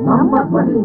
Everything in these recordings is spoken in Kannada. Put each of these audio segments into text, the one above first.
ನಮ್ಮ ಧ್ವನಿ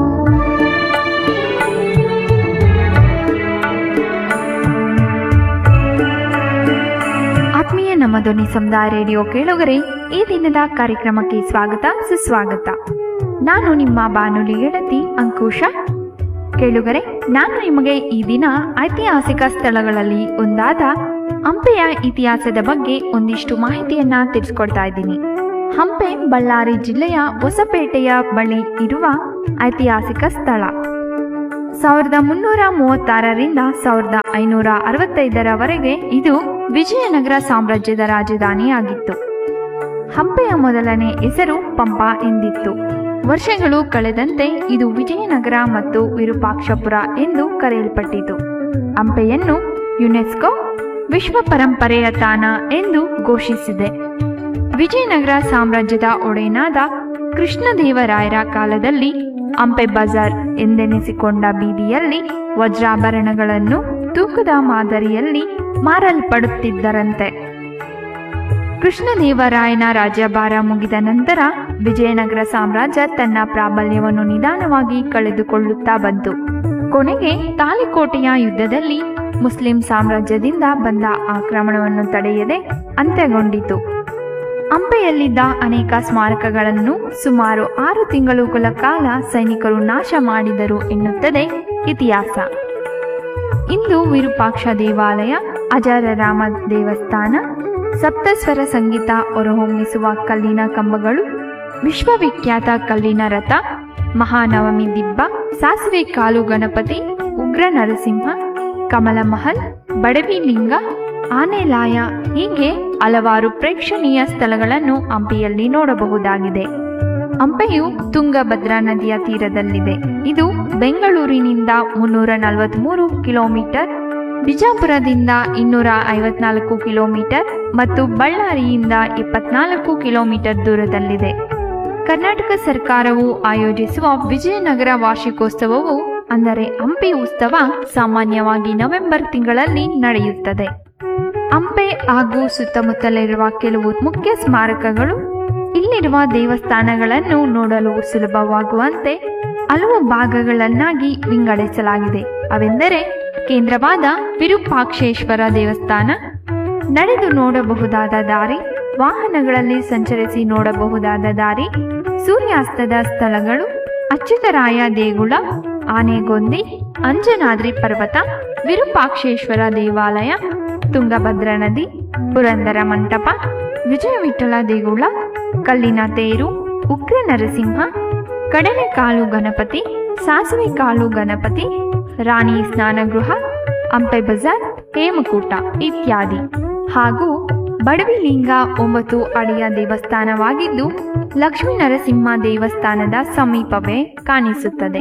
ಆತ್ಮೀಯ ನಮ್ಮ ಧ್ವನಿ ಸಮುದಾಯ ರೇಡಿಯೋ ಕೇಳುಗರೆ ಈ ದಿನದ ಕಾರ್ಯಕ್ರಮಕ್ಕೆ ಸ್ವಾಗತ ಸುಸ್ವಾಗತ ನಾನು ನಿಮ್ಮ ಬಾನುಲಿ ಗೆಳತಿ ಅಂಕುಶ ಕೇಳುಗರೆ ನಾನು ನಿಮಗೆ ಈ ದಿನ ಐತಿಹಾಸಿಕ ಸ್ಥಳಗಳಲ್ಲಿ ಒಂದಾದ ಹಂಪೆಯ ಇತಿಹಾಸದ ಬಗ್ಗೆ ಒಂದಿಷ್ಟು ಮಾಹಿತಿಯನ್ನ ತಿಳಿಸ್ಕೊಡ್ತಾ ಇದ್ದೀನಿ ಹಂಪೆ ಬಳ್ಳಾರಿ ಜಿಲ್ಲೆಯ ಹೊಸಪೇಟೆಯ ಬಳಿ ಇರುವ ಐತಿಹಾಸಿಕ ಸ್ಥಳ ಸಾವಿರದ ಮುನ್ನೂರ ಮೂವತ್ತಾರರಿಂದ ಸಾವಿರದ ಐನೂರ ಅರವತ್ತೈದರವರೆಗೆ ಇದು ವಿಜಯನಗರ ಸಾಮ್ರಾಜ್ಯದ ರಾಜಧಾನಿಯಾಗಿತ್ತು ಹಂಪೆಯ ಮೊದಲನೇ ಹೆಸರು ಪಂಪ ಎಂದಿತ್ತು ವರ್ಷಗಳು ಕಳೆದಂತೆ ಇದು ವಿಜಯನಗರ ಮತ್ತು ವಿರೂಪಾಕ್ಷಪುರ ಎಂದು ಕರೆಯಲ್ಪಟ್ಟಿತು ಹಂಪೆಯನ್ನು ಯುನೆಸ್ಕೋ ವಿಶ್ವ ಪರಂಪರೆಯ ತಾಣ ಎಂದು ಘೋಷಿಸಿದೆ ವಿಜಯನಗರ ಸಾಮ್ರಾಜ್ಯದ ಒಡೆಯನಾದ ಕೃಷ್ಣದೇವರಾಯರ ಕಾಲದಲ್ಲಿ ಹಂಪೆ ಬಜಾರ್ ಎಂದೆನಿಸಿಕೊಂಡ ಬೀದಿಯಲ್ಲಿ ವಜ್ರಾಭರಣಗಳನ್ನು ತೂಕದ ಮಾದರಿಯಲ್ಲಿ ಮಾರಲ್ಪಡುತ್ತಿದ್ದರಂತೆ ಕೃಷ್ಣದೇವರಾಯನ ರಾಜ್ಯಭಾರ ಮುಗಿದ ನಂತರ ವಿಜಯನಗರ ಸಾಮ್ರಾಜ್ಯ ತನ್ನ ಪ್ರಾಬಲ್ಯವನ್ನು ನಿಧಾನವಾಗಿ ಕಳೆದುಕೊಳ್ಳುತ್ತಾ ಬಂತು ಕೊನೆಗೆ ತಾಳಿಕೋಟೆಯ ಯುದ್ಧದಲ್ಲಿ ಮುಸ್ಲಿಂ ಸಾಮ್ರಾಜ್ಯದಿಂದ ಬಂದ ಆಕ್ರಮಣವನ್ನು ತಡೆಯದೆ ಅಂತ್ಯಗೊಂಡಿತು ಹಂಪೆಯಲ್ಲಿದ್ದ ಅನೇಕ ಸ್ಮಾರಕಗಳನ್ನು ಸುಮಾರು ಆರು ತಿಂಗಳುಗಳ ಕಾಲ ಸೈನಿಕರು ನಾಶ ಮಾಡಿದರು ಎನ್ನುತ್ತದೆ ಇತಿಹಾಸ ಇಂದು ವಿರೂಪಾಕ್ಷ ದೇವಾಲಯ ಅಜರರಾಮ ದೇವಸ್ಥಾನ ಸಪ್ತಸ್ವರ ಸಂಗೀತ ಹೊರಹೊಮ್ಮಿಸುವ ಕಲ್ಲಿನ ಕಂಬಗಳು ವಿಶ್ವವಿಖ್ಯಾತ ಕಲ್ಲಿನ ರಥ ಮಹಾನವಮಿ ದಿಬ್ಬ ಸಾಸಿವೆ ಕಾಲು ಗಣಪತಿ ಉಗ್ರ ನರಸಿಂಹ ಕಮಲ ಮಹಲ್ ಬಡವಿ ಲಿಂಗ ಆನೆಲಾಯ ಹೀಗೆ ಹಲವಾರು ಪ್ರೇಕ್ಷಣೀಯ ಸ್ಥಳಗಳನ್ನು ಹಂಪಿಯಲ್ಲಿ ನೋಡಬಹುದಾಗಿದೆ ಹಂಪೆಯು ತುಂಗಭದ್ರಾ ನದಿಯ ತೀರದಲ್ಲಿದೆ ಇದು ಬೆಂಗಳೂರಿನಿಂದ ಮುನ್ನೂರ ನಲವತ್ತ್ಮೂರು ಕಿಲೋಮೀಟರ್ ಬಿಜಾಪುರದಿಂದ ಇನ್ನೂರ ಐವತ್ನಾಲ್ಕು ಕಿಲೋಮೀಟರ್ ಮತ್ತು ಬಳ್ಳಾರಿಯಿಂದ ಇಪ್ಪತ್ನಾಲ್ಕು ಕಿಲೋಮೀಟರ್ ದೂರದಲ್ಲಿದೆ ಕರ್ನಾಟಕ ಸರ್ಕಾರವು ಆಯೋಜಿಸುವ ವಿಜಯನಗರ ವಾರ್ಷಿಕೋತ್ಸವವು ಅಂದರೆ ಹಂಪಿ ಉತ್ಸವ ಸಾಮಾನ್ಯವಾಗಿ ನವೆಂಬರ್ ತಿಂಗಳಲ್ಲಿ ನಡೆಯುತ್ತದೆ ಹಂಪೆ ಹಾಗೂ ಸುತ್ತಮುತ್ತಲಿರುವ ಕೆಲವು ಮುಖ್ಯ ಸ್ಮಾರಕಗಳು ಇಲ್ಲಿರುವ ದೇವಸ್ಥಾನಗಳನ್ನು ನೋಡಲು ಸುಲಭವಾಗುವಂತೆ ಹಲವು ಭಾಗಗಳನ್ನಾಗಿ ವಿಂಗಡಿಸಲಾಗಿದೆ ಅವೆಂದರೆ ಕೇಂದ್ರವಾದ ವಿರೂಪಾಕ್ಷೇಶ್ವರ ದೇವಸ್ಥಾನ ನಡೆದು ನೋಡಬಹುದಾದ ದಾರಿ ವಾಹನಗಳಲ್ಲಿ ಸಂಚರಿಸಿ ನೋಡಬಹುದಾದ ದಾರಿ ಸೂರ್ಯಾಸ್ತದ ಸ್ಥಳಗಳು ಅಚ್ಯುತರಾಯ ದೇಗುಲ ಆನೆಗೊಂದಿ ಅಂಜನಾದ್ರಿ ಪರ್ವತ ವಿರೂಪಾಕ್ಷೇಶ್ವರ ದೇವಾಲಯ ತುಂಗಭದ್ರಾ ನದಿ ಪುರಂದರ ಮಂಟಪ ವಿಜಯವಿಠಲ ದೇಗುಲ ಕಲ್ಲಿನ ತೇರು ಉಗ್ರ ನರಸಿಂಹ ಕಡಲೆಕಾಳು ಗಣಪತಿ ಸಾಸಿವೆ ಕಾಳು ಗಣಪತಿ ರಾಣಿ ಸ್ನಾನಗೃಹ ಹಂಪೆ ಬಜಾರ್ ಹೇಮಕೂಟ ಇತ್ಯಾದಿ ಹಾಗೂ ಬಡವಿಲಿಂಗ ಒಂಬತ್ತು ಅಡಿಯ ದೇವಸ್ಥಾನವಾಗಿದ್ದು ಲಕ್ಷ್ಮೀ ನರಸಿಂಹ ದೇವಸ್ಥಾನದ ಸಮೀಪವೇ ಕಾಣಿಸುತ್ತದೆ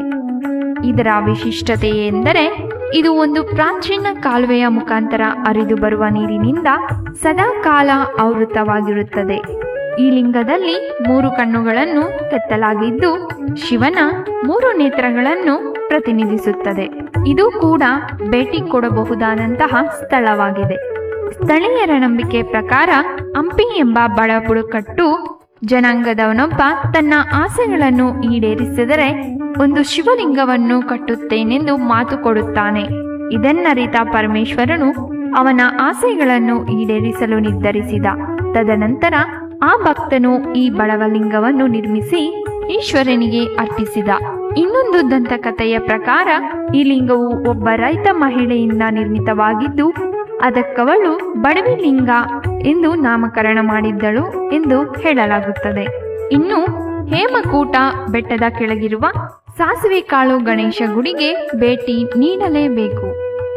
ಇದರ ವಿಶಿಷ್ಟತೆ ಎಂದರೆ ಇದು ಒಂದು ಪ್ರಾಚೀನ ಕಾಲುವೆಯ ಮುಖಾಂತರ ಹರಿದು ಬರುವ ನೀರಿನಿಂದ ಸದಾ ಕಾಲ ಆವೃತವಾಗಿರುತ್ತದೆ ಈ ಲಿಂಗದಲ್ಲಿ ಮೂರು ಕಣ್ಣುಗಳನ್ನು ಕೆತ್ತಲಾಗಿದ್ದು ಶಿವನ ಮೂರು ನೇತ್ರಗಳನ್ನು ಪ್ರತಿನಿಧಿಸುತ್ತದೆ ಇದು ಕೂಡ ಭೇಟಿ ಕೊಡಬಹುದಾದಂತಹ ಸ್ಥಳವಾಗಿದೆ ಸ್ಥಳೀಯರ ನಂಬಿಕೆ ಪ್ರಕಾರ ಹಂಪಿ ಎಂಬ ಬಡಬುಡಕಟ್ಟು ಜನಾಂಗದವನೊಬ್ಬ ತನ್ನ ಆಸೆಗಳನ್ನು ಈಡೇರಿಸಿದರೆ ಒಂದು ಶಿವಲಿಂಗವನ್ನು ಕಟ್ಟುತ್ತೇನೆಂದು ಮಾತು ಕೊಡುತ್ತಾನೆ ಇದನ್ನರಿತ ಪರಮೇಶ್ವರನು ಅವನ ಆಸೆಗಳನ್ನು ಈಡೇರಿಸಲು ನಿರ್ಧರಿಸಿದ ತದನಂತರ ಆ ಭಕ್ತನು ಈ ಬಡವಲಿಂಗವನ್ನು ನಿರ್ಮಿಸಿ ಈಶ್ವರನಿಗೆ ಅರ್ಪಿಸಿದ ಇನ್ನೊಂದು ದಂತಕಥೆಯ ಪ್ರಕಾರ ಈ ಲಿಂಗವು ಒಬ್ಬ ರೈತ ಮಹಿಳೆಯಿಂದ ನಿರ್ಮಿತವಾಗಿದ್ದು ಅದಕ್ಕವಳು ಬಡವಿ ಲಿಂಗ ಎಂದು ನಾಮಕರಣ ಮಾಡಿದ್ದಳು ಎಂದು ಹೇಳಲಾಗುತ್ತದೆ ಇನ್ನು ಹೇಮಕೂಟ ಬೆಟ್ಟದ ಕೆಳಗಿರುವ ಸಾಸಿವೆ ಕಾಳು ಗಣೇಶ ಗುಡಿಗೆ ಭೇಟಿ ನೀಡಲೇಬೇಕು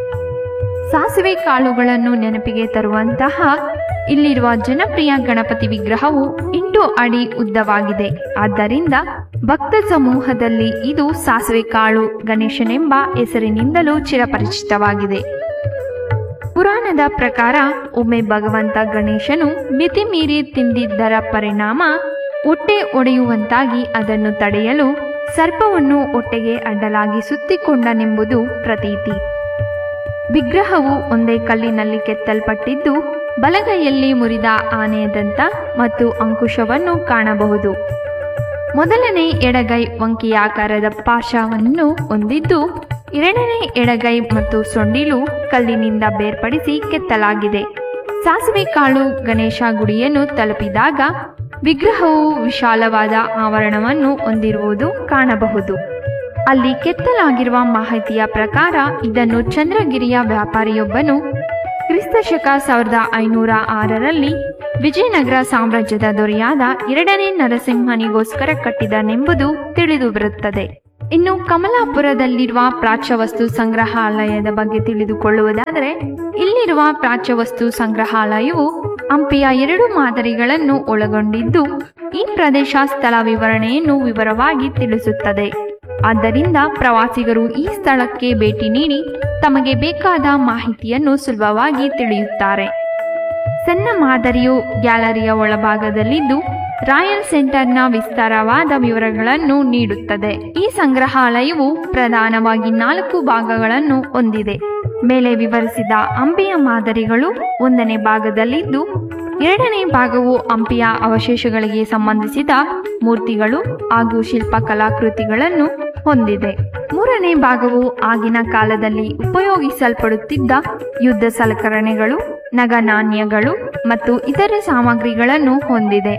ಸಾಸಿವೆ ಕಾಳುಗಳನ್ನು ನೆನಪಿಗೆ ತರುವಂತಹ ಇಲ್ಲಿರುವ ಜನಪ್ರಿಯ ಗಣಪತಿ ವಿಗ್ರಹವು ಎಂಟು ಅಡಿ ಉದ್ದವಾಗಿದೆ ಆದ್ದರಿಂದ ಭಕ್ತ ಸಮೂಹದಲ್ಲಿ ಇದು ಸಾಸಿವೆ ಕಾಳು ಗಣೇಶನೆಂಬ ಹೆಸರಿನಿಂದಲೂ ಚಿರಪರಿಚಿತವಾಗಿದೆ ಪುರಾಣದ ಪ್ರಕಾರ ಒಮ್ಮೆ ಭಗವಂತ ಗಣೇಶನು ಮಿತಿ ಮೀರಿ ತಿಂದಿದ್ದರ ಪರಿಣಾಮ ಹೊಟ್ಟೆ ಒಡೆಯುವಂತಾಗಿ ಅದನ್ನು ತಡೆಯಲು ಸರ್ಪವನ್ನು ಹೊಟ್ಟೆಗೆ ಅಡ್ಡಲಾಗಿ ಸುತ್ತಿಕೊಂಡನೆಂಬುದು ಪ್ರತೀತಿ ವಿಗ್ರಹವು ಒಂದೇ ಕಲ್ಲಿನಲ್ಲಿ ಕೆತ್ತಲ್ಪಟ್ಟಿದ್ದು ಬಲಗೈಯಲ್ಲಿ ಮುರಿದ ಆನೆಯ ದಂತ ಮತ್ತು ಅಂಕುಶವನ್ನು ಕಾಣಬಹುದು ಮೊದಲನೇ ಎಡಗೈ ವಂಕಿಯಾಕಾರದ ಪಾಶವನ್ನು ಹೊಂದಿದ್ದು ಎರಡನೇ ಎಡಗೈ ಮತ್ತು ಸೊಂಡಿಲು ಕಲ್ಲಿನಿಂದ ಬೇರ್ಪಡಿಸಿ ಕೆತ್ತಲಾಗಿದೆ ಸಾಸಿವೆ ಕಾಳು ಗಣೇಶ ಗುಡಿಯನ್ನು ತಲುಪಿದಾಗ ವಿಗ್ರಹವು ವಿಶಾಲವಾದ ಆವರಣವನ್ನು ಹೊಂದಿರುವುದು ಕಾಣಬಹುದು ಅಲ್ಲಿ ಕೆತ್ತಲಾಗಿರುವ ಮಾಹಿತಿಯ ಪ್ರಕಾರ ಇದನ್ನು ಚಂದ್ರಗಿರಿಯ ವ್ಯಾಪಾರಿಯೊಬ್ಬನು ಕ್ರಿಸ್ತಶಕ ಸಾವಿರದ ಐನೂರ ಆರರಲ್ಲಿ ವಿಜಯನಗರ ಸಾಮ್ರಾಜ್ಯದ ದೊರೆಯಾದ ಎರಡನೇ ನರಸಿಂಹನಿಗೋಸ್ಕರ ಕಟ್ಟಿದನೆಂಬುದು ತಿಳಿದು ಬರುತ್ತದೆ ಇನ್ನು ಕಮಲಾಪುರದಲ್ಲಿರುವ ಪ್ರಾಚ್ಯವಸ್ತು ಸಂಗ್ರಹಾಲಯದ ಬಗ್ಗೆ ತಿಳಿದುಕೊಳ್ಳುವುದಾದರೆ ಇಲ್ಲಿರುವ ಪ್ರಾಚ್ಯವಸ್ತು ಸಂಗ್ರಹಾಲಯವು ಹಂಪಿಯ ಎರಡು ಮಾದರಿಗಳನ್ನು ಒಳಗೊಂಡಿದ್ದು ಈ ಪ್ರದೇಶ ಸ್ಥಳ ವಿವರಣೆಯನ್ನು ವಿವರವಾಗಿ ತಿಳಿಸುತ್ತದೆ ಆದ್ದರಿಂದ ಪ್ರವಾಸಿಗರು ಈ ಸ್ಥಳಕ್ಕೆ ಭೇಟಿ ನೀಡಿ ತಮಗೆ ಬೇಕಾದ ಮಾಹಿತಿಯನ್ನು ಸುಲಭವಾಗಿ ತಿಳಿಯುತ್ತಾರೆ ಸಣ್ಣ ಮಾದರಿಯು ಗ್ಯಾಲರಿಯ ಒಳಭಾಗದಲ್ಲಿದ್ದು ರಾಯಲ್ ಸೆಂಟರ್ನ ವಿಸ್ತಾರವಾದ ವಿವರಗಳನ್ನು ನೀಡುತ್ತದೆ ಈ ಸಂಗ್ರಹಾಲಯವು ಪ್ರಧಾನವಾಗಿ ನಾಲ್ಕು ಭಾಗಗಳನ್ನು ಹೊಂದಿದೆ ಮೇಲೆ ವಿವರಿಸಿದ ಹಂಪಿಯ ಮಾದರಿಗಳು ಒಂದನೇ ಭಾಗದಲ್ಲಿದ್ದು ಎರಡನೇ ಭಾಗವು ಹಂಪಿಯ ಅವಶೇಷಗಳಿಗೆ ಸಂಬಂಧಿಸಿದ ಮೂರ್ತಿಗಳು ಹಾಗೂ ಶಿಲ್ಪಕಲಾಕೃತಿಗಳನ್ನು ಹೊಂದಿದೆ ಮೂರನೇ ಭಾಗವು ಆಗಿನ ಕಾಲದಲ್ಲಿ ಉಪಯೋಗಿಸಲ್ಪಡುತ್ತಿದ್ದ ಯುದ್ಧ ಸಲಕರಣೆಗಳು ನಗನಾಣ್ಯಗಳು ಮತ್ತು ಇತರೆ ಸಾಮಗ್ರಿಗಳನ್ನು ಹೊಂದಿದೆ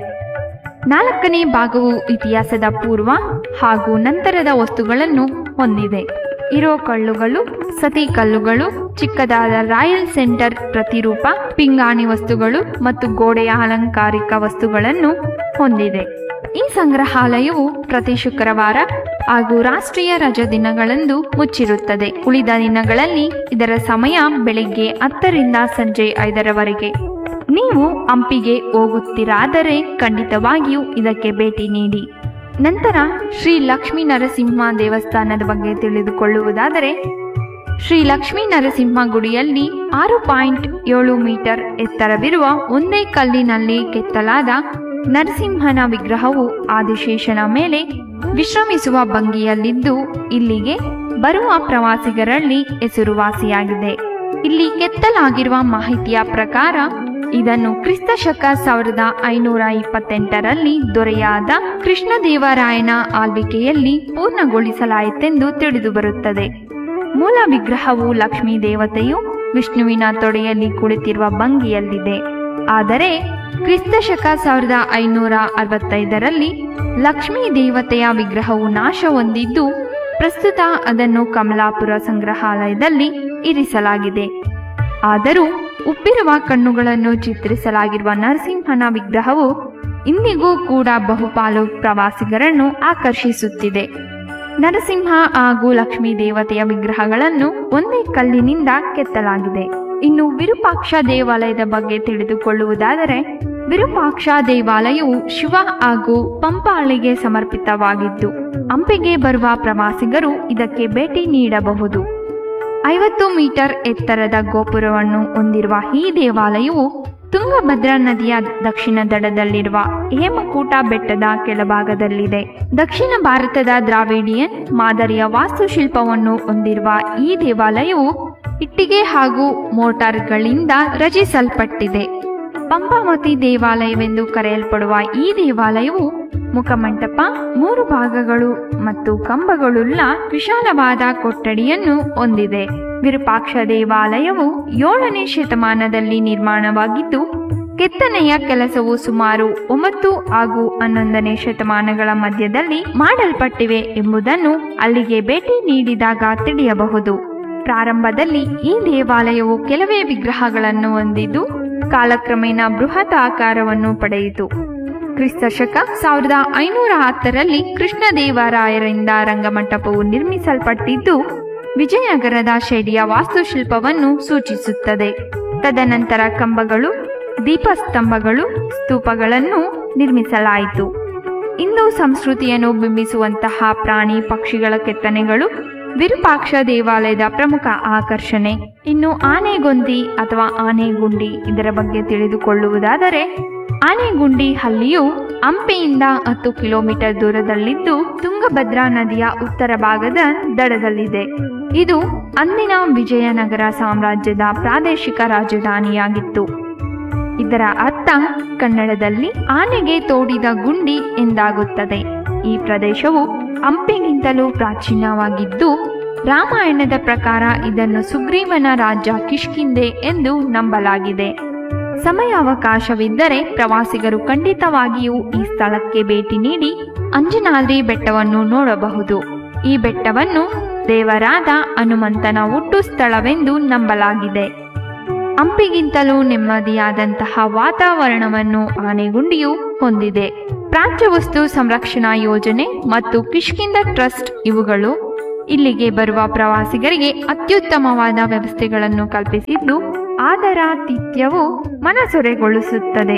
ನಾಲ್ಕನೇ ಭಾಗವು ಇತಿಹಾಸದ ಪೂರ್ವ ಹಾಗೂ ನಂತರದ ವಸ್ತುಗಳನ್ನು ಹೊಂದಿದೆ ಇರೋ ಕಲ್ಲುಗಳು ಸತಿ ಕಲ್ಲುಗಳು ಚಿಕ್ಕದಾದ ರಾಯಲ್ ಸೆಂಟರ್ ಪ್ರತಿರೂಪ ಪಿಂಗಾಣಿ ವಸ್ತುಗಳು ಮತ್ತು ಗೋಡೆಯ ಅಲಂಕಾರಿಕ ವಸ್ತುಗಳನ್ನು ಹೊಂದಿದೆ ಈ ಸಂಗ್ರಹಾಲಯವು ಪ್ರತಿ ಶುಕ್ರವಾರ ಹಾಗೂ ರಾಷ್ಟ್ರೀಯ ರಜಾ ದಿನಗಳಂದು ಮುಚ್ಚಿರುತ್ತದೆ ಉಳಿದ ದಿನಗಳಲ್ಲಿ ಇದರ ಸಮಯ ಬೆಳಿಗ್ಗೆ ಹತ್ತರಿಂದ ಸಂಜೆ ಐದರವರೆಗೆ ನೀವು ಹಂಪಿಗೆ ಹೋಗುತ್ತೀರಾದರೆ ಖಂಡಿತವಾಗಿಯೂ ಇದಕ್ಕೆ ಭೇಟಿ ನೀಡಿ ನಂತರ ಶ್ರೀ ಲಕ್ಷ್ಮೀ ನರಸಿಂಹ ದೇವಸ್ಥಾನದ ಬಗ್ಗೆ ತಿಳಿದುಕೊಳ್ಳುವುದಾದರೆ ಶ್ರೀ ಲಕ್ಷ್ಮೀ ನರಸಿಂಹ ಗುಡಿಯಲ್ಲಿ ಆರು ಪಾಯಿಂಟ್ ಏಳು ಮೀಟರ್ ಎತ್ತರವಿರುವ ಒಂದೇ ಕಲ್ಲಿನಲ್ಲಿ ಕೆತ್ತಲಾದ ನರಸಿಂಹನ ವಿಗ್ರಹವು ಆದಿಶೇಷನ ಮೇಲೆ ವಿಶ್ರಮಿಸುವ ಭಂಗಿಯಲ್ಲಿದ್ದು ಇಲ್ಲಿಗೆ ಬರುವ ಪ್ರವಾಸಿಗರಲ್ಲಿ ಹೆಸರುವಾಸಿಯಾಗಿದೆ ಇಲ್ಲಿ ಕೆತ್ತಲಾಗಿರುವ ಮಾಹಿತಿಯ ಪ್ರಕಾರ ಇದನ್ನು ಕ್ರಿಸ್ತ ಶಕ ಸಾವಿರದ ಐನೂರ ಇಪ್ಪತ್ತೆಂಟರಲ್ಲಿ ದೊರೆಯಾದ ಕೃಷ್ಣದೇವರಾಯನ ಆಳ್ವಿಕೆಯಲ್ಲಿ ಪೂರ್ಣಗೊಳಿಸಲಾಯಿತೆಂದು ತಿಳಿದುಬರುತ್ತದೆ ಮೂಲ ವಿಗ್ರಹವು ಲಕ್ಷ್ಮೀ ದೇವತೆಯು ವಿಷ್ಣುವಿನ ತೊಡೆಯಲ್ಲಿ ಕುಳಿತಿರುವ ಭಂಗಿಯಲ್ಲಿದೆ ಆದರೆ ಕ್ರಿಸ್ತ ಶಕ ಸಾವಿರದ ಐನೂರ ಅರವತ್ತೈದರಲ್ಲಿ ಲಕ್ಷ್ಮೀ ದೇವತೆಯ ವಿಗ್ರಹವು ನಾಶ ಹೊಂದಿದ್ದು ಪ್ರಸ್ತುತ ಅದನ್ನು ಕಮಲಾಪುರ ಸಂಗ್ರಹಾಲಯದಲ್ಲಿ ಇರಿಸಲಾಗಿದೆ ಆದರೂ ಉಬ್ಬಿರುವ ಕಣ್ಣುಗಳನ್ನು ಚಿತ್ರಿಸಲಾಗಿರುವ ನರಸಿಂಹನ ವಿಗ್ರಹವು ಇಂದಿಗೂ ಕೂಡ ಬಹುಪಾಲು ಪ್ರವಾಸಿಗರನ್ನು ಆಕರ್ಷಿಸುತ್ತಿದೆ ನರಸಿಂಹ ಹಾಗೂ ಲಕ್ಷ್ಮೀ ದೇವತೆಯ ವಿಗ್ರಹಗಳನ್ನು ಒಂದೇ ಕಲ್ಲಿನಿಂದ ಕೆತ್ತಲಾಗಿದೆ ಇನ್ನು ವಿರೂಪಾಕ್ಷ ದೇವಾಲಯದ ಬಗ್ಗೆ ತಿಳಿದುಕೊಳ್ಳುವುದಾದರೆ ವಿರೂಪಾಕ್ಷ ದೇವಾಲಯವು ಶಿವ ಹಾಗೂ ಪಂಪಾಳಿಗೆ ಸಮರ್ಪಿತವಾಗಿದ್ದು ಹಂಪಿಗೆ ಬರುವ ಪ್ರವಾಸಿಗರು ಇದಕ್ಕೆ ಭೇಟಿ ನೀಡಬಹುದು ಐವತ್ತು ಮೀಟರ್ ಎತ್ತರದ ಗೋಪುರವನ್ನು ಹೊಂದಿರುವ ಈ ದೇವಾಲಯವು ತುಂಗಭದ್ರಾ ನದಿಯ ದಕ್ಷಿಣ ದಡದಲ್ಲಿರುವ ಹೇಮಕೂಟ ಬೆಟ್ಟದ ಕೆಳಭಾಗದಲ್ಲಿದೆ ದಕ್ಷಿಣ ಭಾರತದ ದ್ರಾವಿಡಿಯನ್ ಮಾದರಿಯ ವಾಸ್ತುಶಿಲ್ಪವನ್ನು ಹೊಂದಿರುವ ಈ ದೇವಾಲಯವು ಇಟ್ಟಿಗೆ ಹಾಗೂ ಮೋಟಾರ್ಗಳಿಂದ ರಚಿಸಲ್ಪಟ್ಟಿದೆ ಪಂಪಾವತಿ ದೇವಾಲಯವೆಂದು ಕರೆಯಲ್ಪಡುವ ಈ ದೇವಾಲಯವು ಮುಖಮಂಟಪ ಮೂರು ಭಾಗಗಳು ಮತ್ತು ಕಂಬಗಳುಳ್ಳ ವಿಶಾಲವಾದ ಕೊಠಡಿಯನ್ನು ಹೊಂದಿದೆ ವಿರೂಪಾಕ್ಷ ದೇವಾಲಯವು ಏಳನೇ ಶತಮಾನದಲ್ಲಿ ನಿರ್ಮಾಣವಾಗಿದ್ದು ಕೆತ್ತನೆಯ ಕೆಲಸವು ಸುಮಾರು ಒಂಬತ್ತು ಹಾಗೂ ಹನ್ನೊಂದನೇ ಶತಮಾನಗಳ ಮಧ್ಯದಲ್ಲಿ ಮಾಡಲ್ಪಟ್ಟಿವೆ ಎಂಬುದನ್ನು ಅಲ್ಲಿಗೆ ಭೇಟಿ ನೀಡಿದಾಗ ತಿಳಿಯಬಹುದು ಪ್ರಾರಂಭದಲ್ಲಿ ಈ ದೇವಾಲಯವು ಕೆಲವೇ ವಿಗ್ರಹಗಳನ್ನು ಹೊಂದಿದ್ದು ಕಾಲಕ್ರಮೇಣ ಬೃಹತ್ ಆಕಾರವನ್ನು ಪಡೆಯಿತು ಕ್ರಿಸ್ತ ಶಕ ಸಾವಿರದ ಐನೂರ ಹತ್ತರಲ್ಲಿ ಕೃಷ್ಣದೇವರಾಯರಿಂದ ರಂಗಮಂಟಪವು ನಿರ್ಮಿಸಲ್ಪಟ್ಟಿದ್ದು ವಿಜಯನಗರದ ಶೈಲಿಯ ವಾಸ್ತುಶಿಲ್ಪವನ್ನು ಸೂಚಿಸುತ್ತದೆ ತದನಂತರ ಕಂಬಗಳು ದೀಪಸ್ತಂಭಗಳು ಸ್ತೂಪಗಳನ್ನು ನಿರ್ಮಿಸಲಾಯಿತು ಇಂದು ಸಂಸ್ಕೃತಿಯನ್ನು ಬಿಂಬಿಸುವಂತಹ ಪ್ರಾಣಿ ಪಕ್ಷಿಗಳ ಕೆತ್ತನೆಗಳು ವಿರೂಪಾಕ್ಷ ದೇವಾಲಯದ ಪ್ರಮುಖ ಆಕರ್ಷಣೆ ಇನ್ನು ಆನೆಗೊಂದಿ ಅಥವಾ ಆನೆಗುಂಡಿ ಇದರ ಬಗ್ಗೆ ತಿಳಿದುಕೊಳ್ಳುವುದಾದರೆ ಆನೆಗುಂಡಿ ಹಳ್ಳಿಯು ಹಂಪಿಯಿಂದ ಹತ್ತು ಕಿಲೋಮೀಟರ್ ದೂರದಲ್ಲಿದ್ದು ತುಂಗಭದ್ರಾ ನದಿಯ ಉತ್ತರ ಭಾಗದ ದಡದಲ್ಲಿದೆ ಇದು ಅಂದಿನ ವಿಜಯನಗರ ಸಾಮ್ರಾಜ್ಯದ ಪ್ರಾದೇಶಿಕ ರಾಜಧಾನಿಯಾಗಿತ್ತು ಇದರ ಅರ್ಥ ಕನ್ನಡದಲ್ಲಿ ಆನೆಗೆ ತೋಡಿದ ಗುಂಡಿ ಎಂದಾಗುತ್ತದೆ ಈ ಪ್ರದೇಶವು ಹಂಪಿಗಿಂತಲೂ ಪ್ರಾಚೀನವಾಗಿದ್ದು ರಾಮಾಯಣದ ಪ್ರಕಾರ ಇದನ್ನು ಸುಗ್ರೀವನ ರಾಜ್ಯ ಕಿಷ್ಕಿಂದೆ ಎಂದು ನಂಬಲಾಗಿದೆ ಸಮಯಾವಕಾಶವಿದ್ದರೆ ಪ್ರವಾಸಿಗರು ಖಂಡಿತವಾಗಿಯೂ ಈ ಸ್ಥಳಕ್ಕೆ ಭೇಟಿ ನೀಡಿ ಅಂಜನಾದ್ರಿ ಬೆಟ್ಟವನ್ನು ನೋಡಬಹುದು ಈ ಬೆಟ್ಟವನ್ನು ದೇವರಾದ ಹನುಮಂತನ ಹುಟ್ಟು ಸ್ಥಳವೆಂದು ನಂಬಲಾಗಿದೆ ಹಂಪಿಗಿಂತಲೂ ನೆಮ್ಮದಿಯಾದಂತಹ ವಾತಾವರಣವನ್ನು ಆನೆಗುಂಡಿಯು ಹೊಂದಿದೆ ಪ್ರಾಚ್ಯ ವಸ್ತು ಸಂರಕ್ಷಣಾ ಯೋಜನೆ ಮತ್ತು ಕಿಷ್ಕಿಂದ ಟ್ರಸ್ಟ್ ಇವುಗಳು ಇಲ್ಲಿಗೆ ಬರುವ ಪ್ರವಾಸಿಗರಿಗೆ ಅತ್ಯುತ್ತಮವಾದ ವ್ಯವಸ್ಥೆಗಳನ್ನು ಕಲ್ಪಿಸಿದ್ದು ಆದರಾತಿಥ್ಯವು ಮನಸೊರೆಗೊಳಿಸುತ್ತದೆ